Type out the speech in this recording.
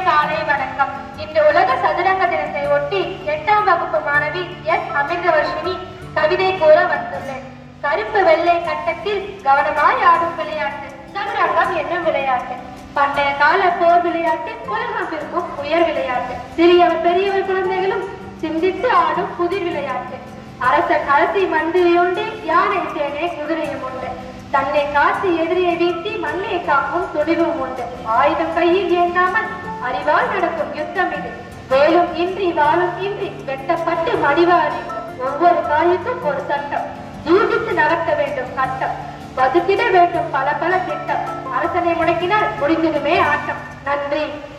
காலை வணக்கம் இன்று உலக சதுரங்க தினத்தை ஒட்டி எட்டாம் வகுப்பு மாணவி எஸ் அமிர்தவர்ஷினி கவிதை கூற வந்துள்ளேன் கருப்பு வெள்ளை கட்டத்தில் கவனமாய் ஆடும் விளையாட்டு சதுரங்கம் என்னும் விளையாட்டு பண்டைய கால போர் விளையாட்டு உலகம் விரும்பும் உயர் விளையாட்டு சிறியவர் பெரியவர் குழந்தைகளும் சிந்தித்து ஆடும் புதிர் விளையாட்டு அரசன் அரசி மந்திரி உண்டு யானை சேனை குதிரையும் உண்டு தன்னை காத்து எதிரியை வீழ்த்தி மண்ணை காக்கும் துணிவும் உண்டு ஆயுதம் கையில் ஏந்தாமல் அறிவால் நடக்கும் யுத்தம் இது வேலும் இன்றி வாழும் இன்றி வெட்டப்பட்டு மடிவாரி ஒவ்வொரு காயுக்கும் ஒரு சட்டம் யூகித்து நகர்த்த வேண்டும் சட்டம் வகுத்திட வேண்டும் பல பல திட்டம் அரசனை முடக்கினால் முடிந்திடுமே ஆட்டம் நன்றி